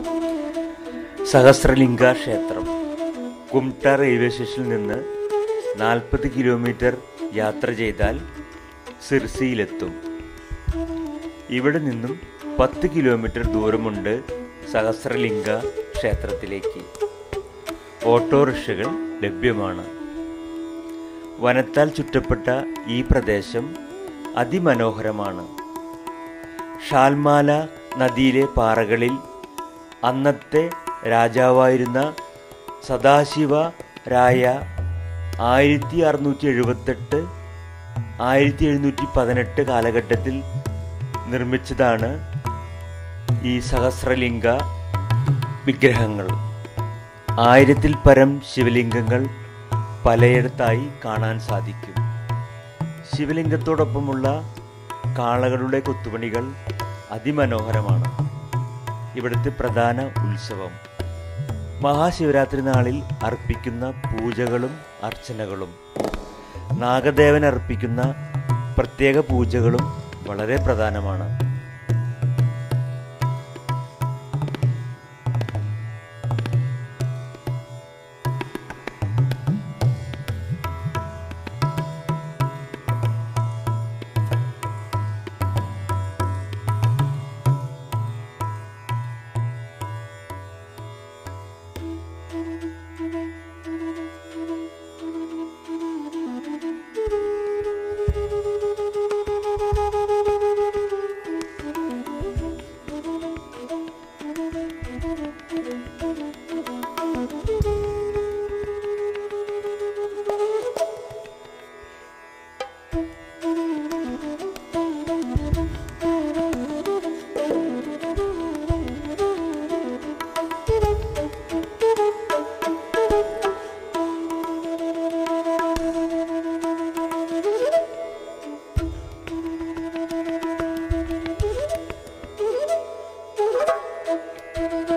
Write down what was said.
സഹസ്രലിംഗ ക്ഷേത്രം കുംട്ട റെയിൽവേ സ്റ്റേഷനിൽ നിന്ന് നാൽപ്പത് കിലോമീറ്റർ യാത്ര ചെയ്താൽ സിർസിയിലെത്തും ഇവിടെ നിന്നും പത്ത് കിലോമീറ്റർ ദൂരമുണ്ട് സഹസ്രലിംഗ ക്ഷേത്രത്തിലേക്ക് ഓട്ടോറിക്ഷകൾ ലഭ്യമാണ് വനത്താൽ ചുറ്റപ്പെട്ട ഈ പ്രദേശം അതിമനോഹരമാണ് ഷാൽമാല നദിയിലെ പാറകളിൽ അന്നത്തെ രാജാവായിരുന്ന സദാശിവ രായ ആയിരത്തി അറുന്നൂറ്റി എഴുപത്തെട്ട് ആയിരത്തി എഴുന്നൂറ്റി പതിനെട്ട് കാലഘട്ടത്തിൽ നിർമ്മിച്ചതാണ് ഈ സഹസ്രലിംഗ വിഗ്രഹങ്ങൾ ആയിരത്തിൽ പരം ശിവലിംഗങ്ങൾ പലയിടത്തായി കാണാൻ സാധിക്കും ശിവലിംഗത്തോടൊപ്പമുള്ള കാളകളുടെ കൊത്തുപണികൾ അതിമനോഹരമാണ് ഇവിടുത്തെ പ്രധാന ഉത്സവം മഹാശിവരാത്രി നാളിൽ അർപ്പിക്കുന്ന പൂജകളും അർച്ചനകളും നാഗദേവൻ അർപ്പിക്കുന്ന പ്രത്യേക പൂജകളും വളരെ പ്രധാനമാണ് Thank you.